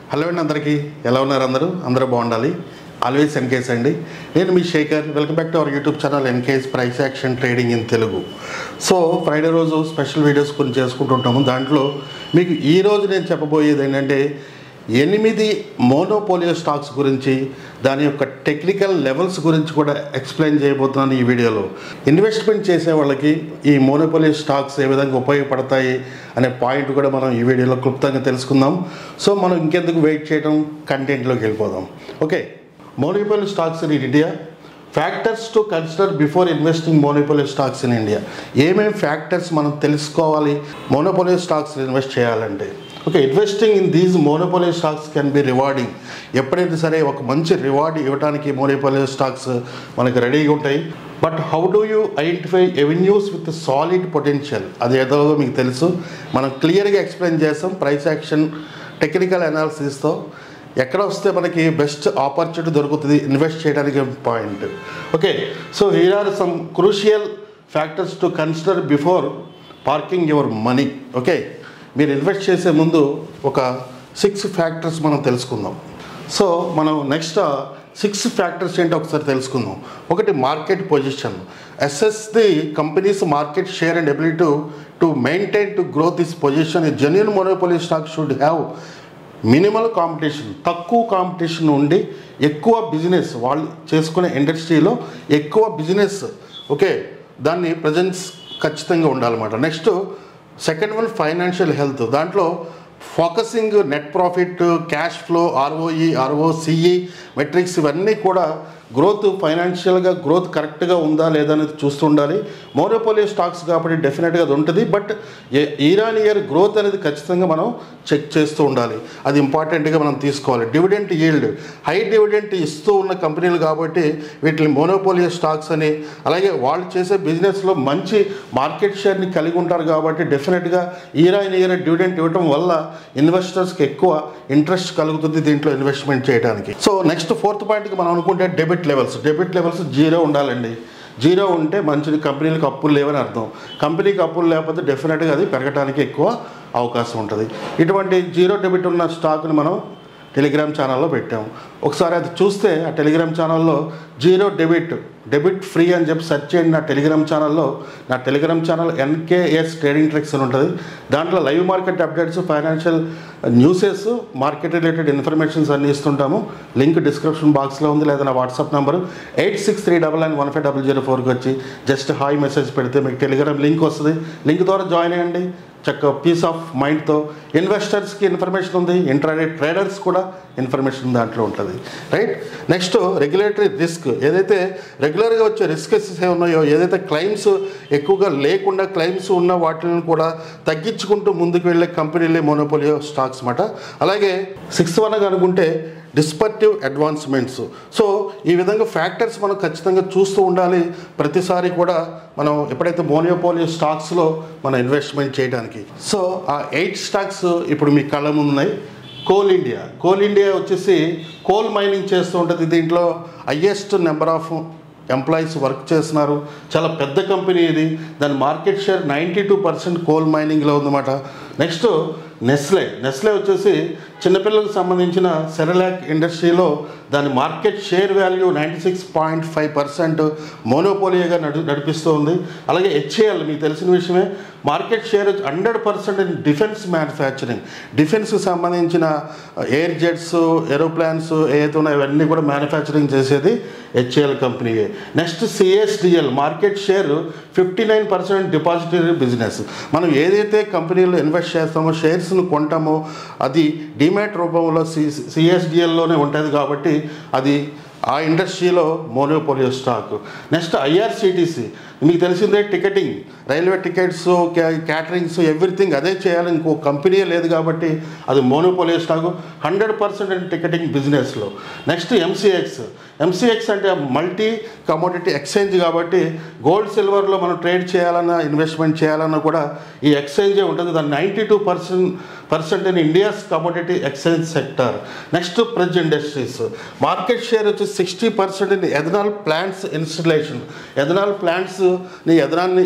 hello అండి అందరికీ ఎలా ఉన్నారు అందరూ అందరూ బాగుండాలి ఆల్వేస్ ఎన్కేస్ అండి నేను మీ Shekhar welcome back to our YouTube channel NKS price action trading in Telugu so Friday రోజు స్పెషల్ వీడియోస్ కొన్ని చేసుకుంటుంటాము దాంట్లో మీకు ఈ రోజు నేను చెప్పబోయేది ఏంటంటే ఎనిమిది మోనోపోలియో స్టాక్స్ గురించి దాని యొక్క టెక్నికల్ లెవెల్స్ గురించి కూడా ఎక్స్ప్లెయిన్ చేయబోతున్నాను ఈ వీడియోలో ఇన్వెస్ట్మెంట్ చేసే వాళ్ళకి ఈ మోనోపోలియో స్టాక్స్ ఏ విధంగా ఉపయోగపడతాయి అనే పాయింట్ కూడా మనం ఈ వీడియోలో క్లుప్తంగా తెలుసుకుందాం సో మనం ఇంకెందుకు వెయిట్ చేయడం కంటెంట్లోకి వెళ్ళిపోదాం okay monopoly stocks in India factors to consider before investing monopoly stocks in India ఏమేమి ఫ్యాక్టర్స్ మనం తెలుసుకోవాలి మోనోపోలియో స్టాక్స్ ఇన్వెస్ట్ చేయాలంటే okay investing in these monopoly stocks can be rewarding ఎప్పుడైతే సరే ఒక మంచి రివార్డ్ ఇవ్వడానికి మోనోపోలియో స్టాక్స్ మనకి రెడీగా ఉంటాయి but how do you identify avenues with solid potential అది ఏదో మీకు తెలుసు మనం క్లియర్గా ఎక్స్ప్లెయిన్ చేస్తాం ప్రైస్ యాక్షన్ టెక్నికల్ అనాలిసిస్తో ఎక్కడ వస్తే మనకి బెస్ట్ ఆపర్చునిటీ దొరుకుతుంది ఇన్వెస్ట్ చేయడానికి point okay so here are some crucial factors to consider before parking your money okay మీరు ఇన్వెస్ట్ చేసే ముందు ఒక సిక్స్ ఫ్యాక్టర్స్ మనం తెలుసుకుందాం సో మనం నెక్స్ట్ సిక్స్ ఫ్యాక్టర్స్ ఏంటో ఒకసారి తెలుసుకుందాం ఒకటి market position assess the company's market share and ability to to maintain to growth this position genuine monopoly stock should have minimal competition తక్కువ కాంపిటీషన్ ఉండి ఎక్కువ బిజినెస్ వాళ్ళు చేసుకునే ఇండస్ట్రీలో ఎక్కువ బిజినెస్ ఓకే దాన్ని ప్రజెన్స్ ఖచ్చితంగా ఉండాలన్నమాట next second one financial health దాంట్లో focusing net profit cash flow ROE ROCE metrics ఇవన్నీ కూడా గ్రోత్ ఫైనాన్షియల్గా గ్రోత్ కరెక్ట్గా ఉందా లేదా అనేది చూస్తూ ఉండాలి మోనోపోలియో స్టాక్స్ కాబట్టి డెఫినెట్గా అది ఉంటుంది బట్ ఇయర్ ఇయర్ గ్రోత్ అనేది ఖచ్చితంగా మనం చెక్ చేస్తూ ఉండాలి అది ఇంపార్టెంట్గా మనం తీసుకోవాలి డివిడెంట్ ఈల్డ్ హై డివిడెంట్ ఇస్తూ ఉన్న కంపెనీలు కాబట్టి వీటిని మోనోపోలియో స్టాక్స్ అని అలాగే వాళ్ళు చేసే బిజినెస్లో మంచి మార్కెట్ షేర్ని కలిగి ఉంటారు కాబట్టి డెఫినెట్గా ఇయర్ అయిన ఇయర్ డివిడెంట్ ఇవ్వడం వల్ల ఇన్వెస్టర్స్కి ఎక్కువ ఇంట్రెస్ట్ కలుగుతుంది దీంట్లో ఇన్వెస్ట్మెంట్ చేయడానికి సో నెక్స్ట్ ఫోర్త్ పాయింట్కి మనం అనుకుంటే debit levels debit levels zero ఉండాలండి జీరో ఉంటే మంచిది కంపెనీలకు అప్పులు లేవని అర్థం కంపెనీకి అప్పులు లేకపోతే డెఫినెట్గా అది పెరగడానికి ఎక్కువ అవకాశం ఉంటుంది ఇటువంటి జీరో డెబిట్ ఉన్న స్టాక్ని మనం టెలిగ్రామ్ ఛానల్లో పెట్టాం ఒకసారి అది చూస్తే ఆ టెలిగ్రామ్ ఛానల్లో జీరో డెబిట్ డెబిట్ ఫ్రీ అని చెప్పి సెర్చ్ చేయండి నా టెలిగ్రామ్ ఛానల్లో నా Telegram channel NKS trading tricks అని ఉంటుంది దాంట్లో live market updates financial newses market related informations అన్ని ఇస్తుంటాము లింక్ డిస్క్రిప్షన్ బాక్స్లో ఉంది లేదా నా WhatsApp number eight six three double nine one five double zero ఫోర్కి వచ్చి జస్ట్ హాయ్ మెసేజ్ పెడితే మీకు టెలిగ్రామ్ లింక్ వస్తుంది లింక్ ద్వారా జాయిన్ అయ్యండి చక్క పీస్ ఆఫ్ మైండ్తో ఇన్వెస్టర్స్కి ఇన్ఫర్మేషన్ ఉంది ఇంటర్నే ట్రేడర్స్ కూడా ఇన్ఫర్మేషన్ దాంట్లో ఉంటుంది రైట్ నెక్స్ట్ రెగ్యులేటరీ రిస్క్ ఏదైతే రెగ్యులర్గా వచ్చే రిస్క్స్ ఏ ఉన్నాయో ఏదైతే క్లైమ్స్ ఎక్కువగా లేకుండా క్లైమ్స్ ఉన్న వాటిని కూడా తగ్గించుకుంటూ ముందుకు వెళ్ళే కంపెనీలే మోనోపోలియో స్టాక్స్ మాట అలాగే సిక్స్త్ వన్ అనుకుంటే డిస్పర్టివ్ అడ్వాన్స్మెంట్స్ సో ఈ విధంగా ఫ్యాక్టర్స్ మనం ఖచ్చితంగా చూస్తూ ఉండాలి ప్రతిసారి కూడా మనం ఎప్పుడైతే మోనియోపోలియో స్టాక్స్లో మనం ఇన్వెస్ట్మెంట్ చేయడానికి సో ఆ ఎయిట్ స్టాక్స్ ఇప్పుడు మీ కళ్ళ ముందు ఉన్నాయి కోల్ ఇండియా కోల్ ఇండియా వచ్చేసి కోల్ మైనింగ్ చేస్తూ ఉంటుంది దీంట్లో highest number of employees work చేస్తున్నారు చాలా పెద్ద కంపెనీ ఇది దాని market share ninety two percent coal మైనింగ్లో ఉందన్నమాట నెక్స్ట్ నెస్లే నెస్లే వచ్చేసి చిన్నపిల్లలకు సంబంధించిన సెరలాక్ ఇండస్ట్రీలో దాని market share value ninety six point five percent మోనోపోలియాగా నడు నడిపిస్తూ ఉంది అలాగే హెచ్ఏఎల్ మీకు తెలిసిన విషయమే market share hundred percent in defence manufacturing డిఫెన్స్కి సంబంధించిన ఎయిర్ జెట్స్ ఏరోప్లాన్స్ ఏదైతే ఉన్నాయో ఇవన్నీ కూడా మ్యానుఫ్యాక్చరింగ్ చేసేది హెచ్ఏఎల్ కంపెనీయే next CSDL market share fifty nine percent depository business మనం ఏదైతే కంపెనీలో ఇన్వెస్ట్ చేస్తామో షేర్స్ను కొంటామో అది డిమాట్ రూపంలో సి సిఎస్డిఎల్లోనే ఉంటుంది కాబట్టి అది ఆ ఇండస్ట్రీలో మోనోపోలియో స్టాక్ నెక్స్ట్ ఐఆర్సిటీసీ మీకు తెలిసిందే ticketing railway tickets caterings everything అదే చేయాలి ఇంకో కంపెనీ లేదు కాబట్టి అది monopoly stock hundred percent and ticketing బిజినెస్లో నెక్స్ట్ ఎంసీఎక్స్ ఎంసీఎక్స్ అంటే మల్టీ కమోడిటీ ఎక్స్చేంజ్ కాబట్టి గోల్డ్ సిల్వర్లో మనం ట్రేడ్ చేయాలన్నా ఇన్వెస్ట్మెంట్ చేయాలన్నా కూడా ఈ ఎక్స్చేంజే ఉంటుంది దాని ninety two percent percent in India's commodity exchange sector next Praj industries market share వచ్చి sixty percent in ethanol plants installation ethanol plants ని ఎథనాల్ని ఎక్కువ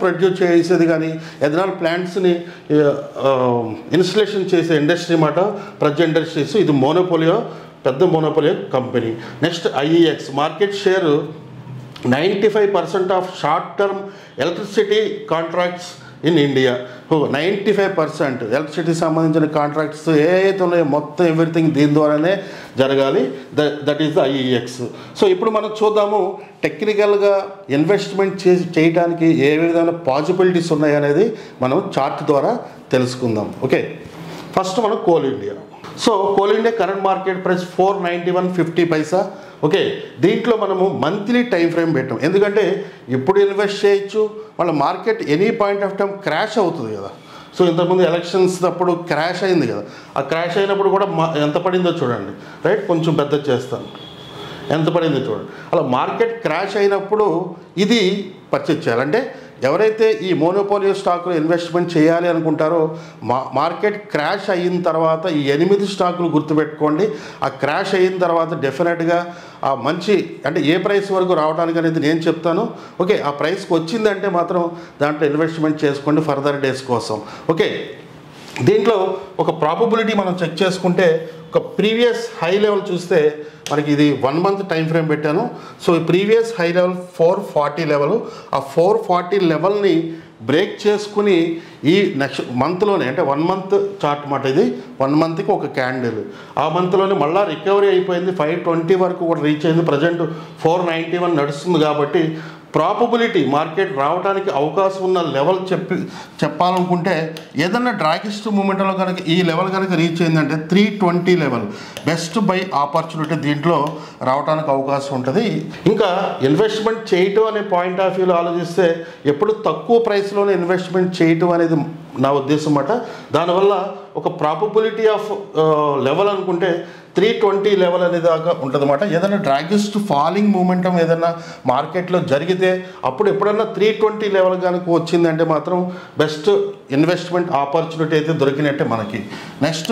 ప్రొడ్యూస్ చేసేది కానీ ఎథనాల్ ప్లాంట్స్ని ఇన్స్టలేషన్ చేసే ఇండస్ట్రీ మాట ప్రజ ఇండస్ట్రీస్ ఇది మోనోపోలియో పెద్ద monopoly company next IEX market share ninety five percent of short term electricity contracts in India ninety five percent electricity సంబంధించిన కాంట్రాక్ట్స్ ఏ అయితే ఉన్నాయో మొత్తం ఎవ్రీథింగ్ దీని ద్వారానే జరగాలి the that is the IEX so ఇప్పుడు మనం చూద్దాము టెక్నికల్గా ఇన్వెస్ట్మెంట్ చేసి చేయడానికి ఏ విధమైన పాసిబిలిటీస్ ఉన్నాయనేది మనం చార్ట్ ద్వారా తెలుసుకుందాం ఓకే ఫస్ట్ మనం Coal India so Coal India current market price four ninety one fifty paisa okay దీంట్లో మనము మంత్లీ టైం ఫ్రేమ్ పెట్టాం ఎందుకంటే ఇప్పుడు ఇన్వెస్ట్ చేయొచ్చు వాళ్ళ market any point of time crash అవుతుంది కదా సో ఇంతకుముందు ఎలక్షన్స్ అప్పుడు క్రాష్ అయింది కదా ఆ క్రాష్ అయినప్పుడు కూడా మా- ఎంత పడిందో చూడండి రైట్ కొంచెం పెద్ద చేస్తాను ఎంత పడింది చూడండి అలా మార్కెట్ క్రాష్ అయినప్పుడు ఇది పర్చేజ్ చేయాలి అంటే ఎవరైతే ఈ మోనోపోలియో స్టాక్లో ఇన్వెస్ట్మెంట్ చేయాలి అనుకుంటారో మా మార్కెట్ క్రాష్ అయిన తర్వాత ఈ ఎనిమిది స్టాకులు గుర్తుపెట్టుకోండి ఆ క్రాష్ అయిన తర్వాత డెఫినెట్గా ఆ మంచి అంటే ఏ ప్రైస్ వరకు రావడానికి అనేది నేను చెప్తాను ఓకే ఆ ప్రైస్కి వచ్చిందంటే మాత్రం దాంట్లో ఇన్వెస్ట్మెంట్ చేసుకోండి ఫర్దర్ డేస్ కోసం ఓకే దీంట్లో ఒక ప్రాబబిలిటీ మనం చెక్ చేసుకుంటే ఒక ప్రీవియస్ హై లెవెల్ చూస్తే మనకి ఇది వన్ మంత్ టైం ఫ్రేమ్ పెట్టాను సో ఈ previous high level four forty level ఆ ఫోర్ ఫార్టీ లెవెల్ని బ్రేక్ చేసుకుని ఈ నెక్స్ట్ మంత్లోనే అంటే వన్ మంత్ చార్ట్ మాట ఇది వన్ మంత్కి ఒక క్యాండిల్ ఆ మంత్లోనే మళ్ళీ రికవరీ అయిపోయింది ఫైవ్ ట్వంటీ వరకు కూడా రీచ్ అయింది ప్రజెంట్ ఫోర్ నైంటీ వన్ నడుస్తుంది కాబట్టి ప్రాబబిలిటీ మార్కెట్ రావడానికి అవకాశం ఉన్న లెవెల్ చెప్పి చెప్పాలనుకుంటే ఏదన్నా డ్రాగిస్ట్ మూమెంట్లో కనుక ఈ లెవెల్ కనుక రీచ్ అయిందంటే three twenty level best buy opportunity దీంట్లో రావడానికి అవకాశం ఉంటుంది ఇంకా ఇన్వెస్ట్మెంట్ చేయటం అనే పాయింట్ ఆఫ్ వ్యూలో ఆలోచిస్తే ఎప్పుడు తక్కువ ప్రైస్లోనే ఇన్వెస్ట్మెంట్ చేయటం అనేది నా ఉద్దేశం అన్నమాట దానివల్ల ఒక ప్రాబబిలిటీ ఆఫ్ లెవెల్ అనుకుంటే త్రీ ట్వంటీ లెవెల్ అనేది దాకా ఉంటుందన్నమాట ఏదైనా డ్రాగిస్ట్ ఫాలింగ్ మూమెంటం ఏదైనా మార్కెట్లో జరిగితే అప్పుడు ఎప్పుడన్నా త్రీ ట్వంటీ లెవెల్ కనుక వచ్చిందంటే మాత్రం బెస్ట్ ఇన్వెస్ట్మెంట్ ఆపర్చునిటీ అయితే దొరికినట్టే మనకి నెక్స్ట్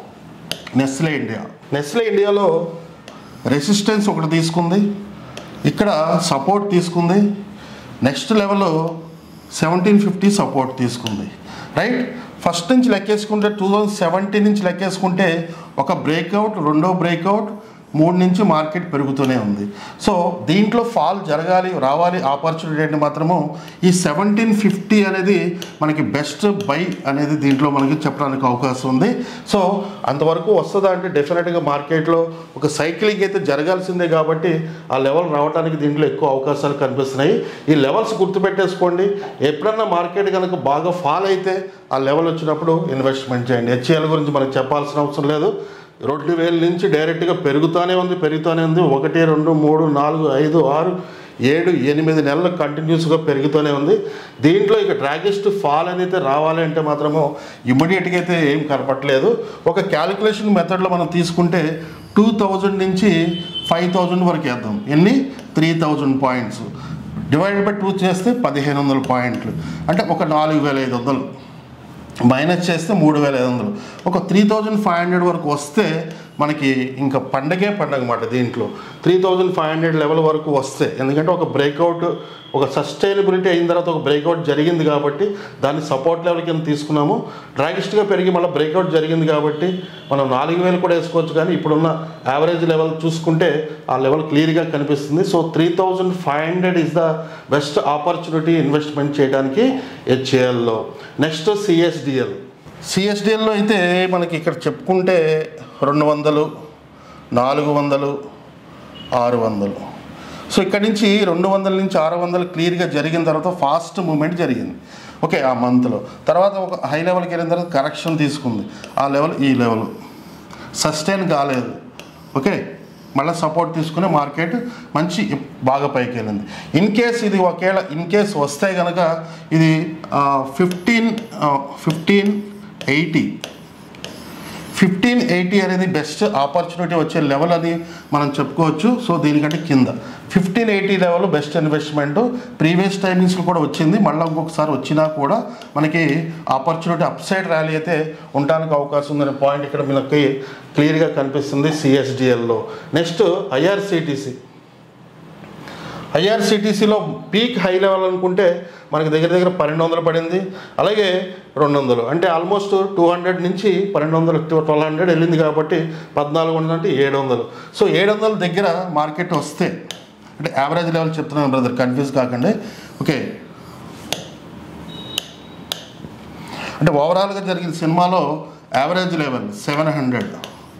నెస్లే ఇండియా నెస్లే ఇండియాలో రెసిస్టెన్స్ ఒకటి తీసుకుంది ఇక్కడ సపోర్ట్ తీసుకుంది next level seventeen fifty support తీసుకుంది రైట్ ఫస్ట్ నుంచి లెక్కేసుకుంటే టూ థౌజండ్ సెవెంటీన్ నుంచి లెక్కేసుకుంటే ఒక బ్రేక్అవుట్ రెండో బ్రేక్అవుట్ మూడు నుంచి మార్కెట్ పెరుగుతూనే ఉంది సో దీంట్లో ఫాల్ జరగాలి రావాలి ఆపర్చునిటీ అంటే మాత్రము ఈ సెవెంటీన్ ఫిఫ్టీ అనేది మనకి బెస్ట్ బై అనేది దీంట్లో మనకి చెప్పడానికి అవకాశం ఉంది సో అంతవరకు వస్తుందా అంటే డెఫినెట్గా మార్కెట్లో ఒక సైక్లింగ్ అయితే జరగాల్సిందే కాబట్టి ఆ లెవెల్ రావడానికి దీంట్లో ఎక్కువ అవకాశాలు కనిపిస్తున్నాయి ఈ లెవెల్స్ గుర్తుపెట్టేసుకోండి ఎప్పుడన్నా మార్కెట్ కనుక బాగా ఫాల్ అయితే ఆ లెవెల్ వచ్చినప్పుడు ఇన్వెస్ట్మెంట్ చేయండి హెచ్ఏఎల్ గురించి మనకు చెప్పాల్సిన అవసరం లేదు రెండు వేల నుంచి డైరెక్ట్గా పెరుగుతూనే ఉంది పెరుగుతూనే ఉంది ఒకటి రెండు మూడు నాలుగు ఐదు ఆరు ఏడు ఎనిమిది నెలలు కంటిన్యూస్గా పెరుగుతూనే ఉంది దీంట్లో ఇక డ్రాగెస్ట్ ఫాల్ అనేది రావాలి అంటే మాత్రము ఇమ్మీడియట్గా అయితే ఏం కనపట్లేదు ఒక క్యాలిక్యులేషన్ మెథడ్లో మనం తీసుకుంటే టూ థౌజండ్ నుంచి ఫైవ్ థౌజండ్ వరకు వేద్దాం ఎన్ని three thousand points divided by two చేస్తే పదిహేను వందల పాయింట్లు అంటే ఒక నాలుగు వేల ఐదు వందలు మైనస్ చేస్తే మూడు వేల ఐదు వందలు ఒక త్రీ థౌజండ్ ఫైవ్ హండ్రెడ్ వరకు వస్తే మనకి ఇంకా పండగే పండగ మాట దీంట్లో three thousand five hundred level వరకు వస్తే ఎందుకంటే ఒక బ్రేక్అవుట్ ఒక సస్టైనబిలిటీ అయిన తర్వాత ఒక బ్రేక్అవుట్ జరిగింది కాబట్టి దాన్ని సపోర్ట్ లెవెల్ కింద తీసుకున్నాము డ్రాగిస్ట్గా పెరిగి మళ్ళీ బ్రేక్అవుట్ జరిగింది కాబట్టి మనం నాలుగు వేలు కూడా వేసుకోవచ్చు కానీ ఇప్పుడున్న యావరేజ్ లెవెల్ చూసుకుంటే ఆ లెవెల్ క్లియర్గా కనిపిస్తుంది so three thousand five hundred is the best opportunity investment చేయడానికి హెచ్ఏఎల్లో నెక్స్ట్ సిఎస్డిఎల్ సిఎస్డిఎల్లో అయితే మనకి ఇక్కడ చెప్పుకుంటే రెండు వందలు నాలుగు వందలు ఆరు వందలు సో ఇక్కడ నుంచి రెండు వందల నుంచి ఆరు వందలు క్లియర్గా జరిగిన తర్వాత ఫాస్ట్ మూమెంట్ జరిగింది ఓకే ఆ మంత్లో తర్వాత ఒక హై లెవెల్కి వెళ్ళిన తర్వాత కరెక్షన్ తీసుకుంది ఆ లెవెల్ ఈ లెవెల్ సస్టైన్ కాలేదు ఓకే మళ్ళీ సపోర్ట్ తీసుకుని మార్కెట్ మంచి బాగా పైకి వెళ్ళింది ఇన్ కేస్ ఇది ఒకవేళ ఇన్ కేస్ వస్తే కనుక ఇది fifteen fifteen eighty fifteen eighty అనేది బెస్ట్ ఆపర్చునిటీ వచ్చే లెవెల్ అని మనం చెప్పుకోవచ్చు సో దీనికంటే కింద fifteen eighty level best investment previous టైమింగ్స్లో కూడా వచ్చింది మళ్ళీ ఇంకొకసారి వచ్చినా కూడా మనకి ఆపర్చునిటీ అప్ సైడ్ ర్యాలీ అయితే ఉండడానికి అవకాశం ఉందనే పాయింట్ ఇక్కడ మనకి క్లియర్గా కనిపిస్తుంది సిఎస్డిఎల్లో నెక్స్ట్ ఐఆర్సిటిసి ఐఆర్సిటీసీలో పీక్ హై లెవెల్ అనుకుంటే మనకి దగ్గర దగ్గర పన్నెండు వందలు పడింది అలాగే రెండు వందలు అంటే ఆల్మోస్ట్ టూ హండ్రెడ్ నుంచి పన్నెండు వందలు ట్వెల్వ్ హండ్రెడ్ వెళ్ళింది కాబట్టి పద్నాలుగు వందలు అంటే ఏడు వందలు సో ఏడు వందల దగ్గర మార్కెట్ వస్తే అంటే యావరేజ్ లెవెల్ చెప్తున్నాను బ్రదర్ కన్ఫ్యూజ్ కాకండి ఓకే అంటే ఓవరాల్గా జరిగిన సినిమాలో average level seven hundred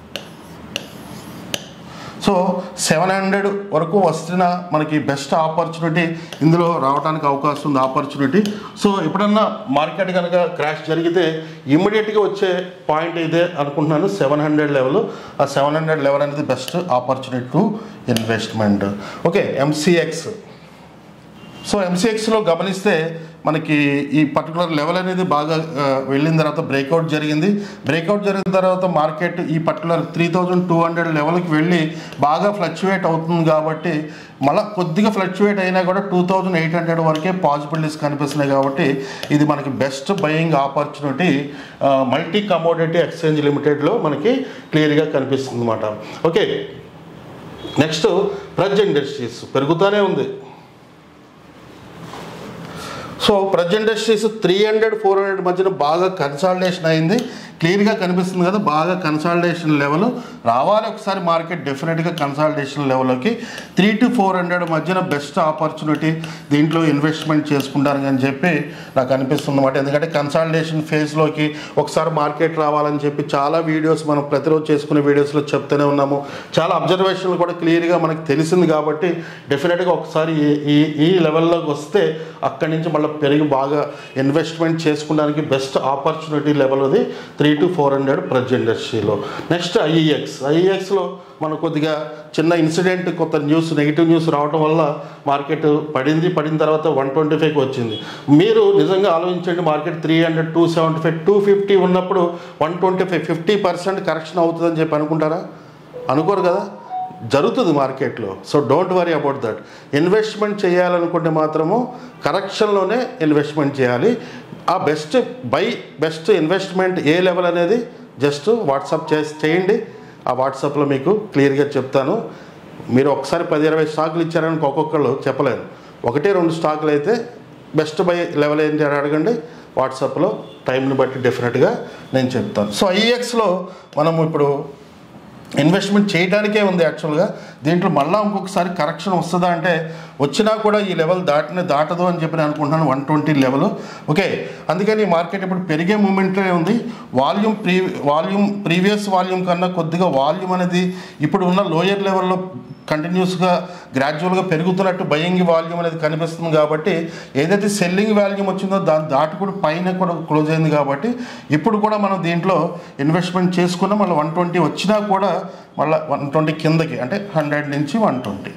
so seven hundred వరకు వస్తున్న మనకి బెస్ట్ ఆపర్చునిటీ ఇందులో రావడానికి అవకాశం ఉంది ఆపర్చునిటీ సో ఎప్పుడన్నా మార్కెట్ కనుక క్రాష్ జరిగితే ఇమ్మీడియట్గా వచ్చే పాయింట్ ఇదే అనుకుంటున్నాను సెవెన్ హండ్రెడ్ లెవెల్ ఆ సెవెన్ హండ్రెడ్ లెవెల్ అనేది best opportunity to investment okay MCX so ఎంసీఎక్స్లో గమనిస్తే మనకి ఈ పర్టికులర్ లెవెల్ అనేది బాగా ఆ, వెళ్ళిన తర్వాత బ్రేక్అవుట్ జరిగింది బ్రేక్అవుట్ జరిగిన తర్వాత మార్కెట్ ఈ particular three thousand two hundred లెవెల్కి వెళ్ళి బాగా ఫ్లక్చువేట్ అవుతుంది కాబట్టి మళ్ళీ కొద్దిగా ఫ్లక్చువేట్ అయినా కూడా టూ థౌజండ్ ఎయిట్ హండ్రెడ్ వరకే పాసిబిలిటీస్ కనిపిస్తున్నాయి కాబట్టి ఇది మనకి best buying opportunity multi commodity exchange లిమిటెడ్లో మనకి క్లియర్గా కనిపిస్తుంది అనమాట ఓకే నెక్స్ట్ ప్రజ్ ఇండస్ట్రీస్ పెరుగుతూనే ఉంది so Praj Industries three hundred four hundred మధ్యన బాగా కన్సాలిడేషన్ అయింది క్లియర్గా కనిపిస్తుంది కదా బాగా కన్సాలిడేషన్ లెవెల్ రావాలి ఒకసారి మార్కెట్ డెఫినెట్గా కన్సాలిడేషన్ లెవెల్లోకి త్రీ టు ఫోర్ హండ్రెడ్ మధ్యన బెస్ట్ ఆపర్చునిటీ దీంట్లో ఇన్వెస్ట్మెంట్ చేసుకుంటారు అని చెప్పి నాకు అనిపిస్తుంది అన్నమాట ఎందుకంటే కన్సాలిడేషన్ ఫేజ్లోకి ఒకసారి మార్కెట్ రావాలని చెప్పి చాలా వీడియోస్ మనం ప్రతిరోజు చేసుకునే వీడియోస్లో చెప్తూనే ఉన్నాము చాలా అబ్జర్వేషన్లు కూడా క్లియర్గా మనకు తెలిసింది కాబట్టి డెఫినెట్గా ఒకసారి ఈ- ఈ ఈ లెవెల్లోకి వస్తే అక్కడి నుంచి మళ్ళీ పెరిగి బాగా ఇన్వెస్ట్మెంట్ చేసుకోవడానికి బెస్ట్ ఆపర్చునిటీ లెవెల్ అది three to four hundred Praj ఇండస్ట్రీలో నెక్స్ట్ ఐఈఎక్స్ ఐఈఎక్స్లో మన కొద్దిగా చిన్న ఇన్సిడెంట్ కొత్త న్యూస్ నెగిటివ్ న్యూస్ రావడం వల్ల మార్కెట్ పడింది పడిన తర్వాత వన్ ట్వంటీ ఫైవ్కి వచ్చింది మీరు నిజంగా ఆలోచించండి market three hundred two seventy five two fifty ఉన్నప్పుడు one twenty five fifty percent correction అవుతుందని చెప్పి అనుకుంటారా అనుకోరు కదా జరుగుతుంది మార్కెట్లో so don't worry about that investment చేయాలనుకుంటే మాత్రము కరెక్షన్లోనే ఇన్వెస్ట్మెంట్ చేయాలి ఆ బెస్ట్ బై బెస్ట్ ఇన్వెస్ట్మెంట్ ఏ లెవెల్ అనేది జస్ట్ వాట్సాప్ చేసి చేయండి ఆ వాట్సాప్లో మీకు క్లియర్గా చెప్తాను మీరు ఒకసారి పది ఇరవై స్టాకులు ఇచ్చారని ఒక్కొక్కళ్ళు చెప్పలేరు ఒకటి రెండు స్టాకులు అయితే బెస్ట్ బై లెవెల్ ఏంటి అని అడగండి వాట్సాప్లో టైంని బట్టి డెఫినెట్గా నేను చెప్తాను సో ఐఎక్స్లో మనం ఇప్పుడు ఇన్వెస్ట్మెంట్ చేయడానికే ఉంది యాక్చువల్గా దీంట్లో మళ్ళీ ఇంకొకసారి కరెక్షన్ వస్తుందా అంటే వచ్చినా కూడా ఈ లెవెల్ దాటిన దాటదు అని చెప్పి నేను అనుకుంటున్నాను వన్ ట్వంటీ లెవెల్ ఓకే అందుకని ఈ మార్కెట్ ఇప్పుడు పెరిగే మూమెంటే ఉంది volume pre volume previous volume కన్నా కొద్దిగా వాల్యూమ్ అనేది ఇప్పుడు ఉన్న లోయర్ లెవెల్లో కంటిన్యూస్గా గ్రాడ్యువల్గా పెరుగుతున్నట్టు బయింగ్ వాల్యూమ్ అనేది కనిపిస్తుంది కాబట్టి ఏదైతే సెల్లింగ్ వాల్యూమ్ వచ్చిందో దాని దాటి కూడా పైన కూడా క్లోజ్ అయింది కాబట్టి ఇప్పుడు కూడా మనం దీంట్లో ఇన్వెస్ట్మెంట్ చేసుకున్నాం మళ్ళీ వన్ ట్వంటీ వచ్చినా కూడా మళ్ళీ వన్ ట్వంటీ కిందకి అంటే హండ్రెడ్ నుంచి వన్ ట్వంటీ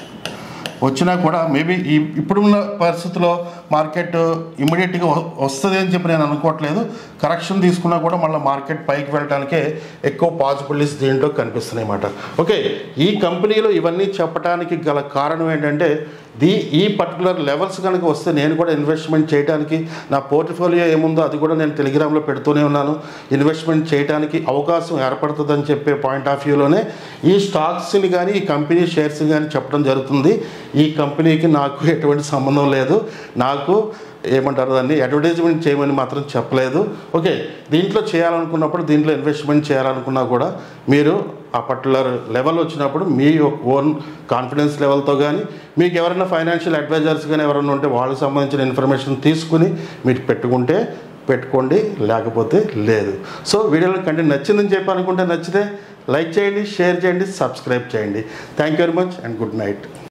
వచ్చినా కూడా మేబీ ఈ ఇప్పుడున్న పరిస్థితిలో మార్కెట్ ఇమ్మీడియట్గా వస్తుంది అని చెప్పి నేను అనుకోవట్లేదు కరెక్షన్ తీసుకున్నా కూడా మళ్ళీ మార్కెట్ పైకి వెళ్ళడానికే ఎక్కువ పాసిబిలిటీస్ దీంట్లో కనిపిస్తున్నాయి అన్నమాట ఓకే ఈ కంపెనీలో ఇవన్నీ చెప్పడానికి గల కారణం ఏంటంటే దీ ఈ పర్టికులర్ లెవెల్స్ కనుక వస్తే నేను కూడా ఇన్వెస్ట్మెంట్ చేయడానికి నా పోర్ట్ఫోలియో ఏముందో అది కూడా నేను టెలిగ్రామ్లో పెడుతూనే ఉన్నాను ఇన్వెస్ట్మెంట్ చేయడానికి అవకాశం ఏర్పడుతుందని చెప్పే పాయింట్ ఆఫ్ వ్యూలోనే ఈ స్టాక్స్ని కానీ ఈ కంపెనీ షేర్స్ కానీ చెప్పడం జరుగుతుంది ఈ కంపెనీకి నాకు ఎటువంటి సంబంధం లేదు నాకు ఏమంటారు దాన్ని అడ్వర్టైజ్మెంట్ చేయమని మాత్రం చెప్పలేదు ఓకే దీంట్లో చేయాలనుకున్నప్పుడు దీంట్లో ఇన్వెస్ట్మెంట్ చేయాలనుకున్నా కూడా మీరు ఆ పర్టికులర్ లెవెల్ వచ్చినప్పుడు మీ ఓన్ కాన్ఫిడెన్స్ లెవెల్తో కానీ మీకు ఎవరైనా ఫైనాన్షియల్ అడ్వైజర్స్ కానీ ఎవరైనా ఉంటే వాళ్ళకి సంబంధించిన ఇన్ఫర్మేషన్ తీసుకుని మీరు పెట్టుకుంటే పెట్టుకోండి లేకపోతే లేదు సో వీడియోలో కంటెంట్ నచ్చిందని చెప్పి అనుకుంటే నచ్చితే లైక్ చేయండి షేర్ చేయండి సబ్స్క్రైబ్ చేయండి thank you very much and good night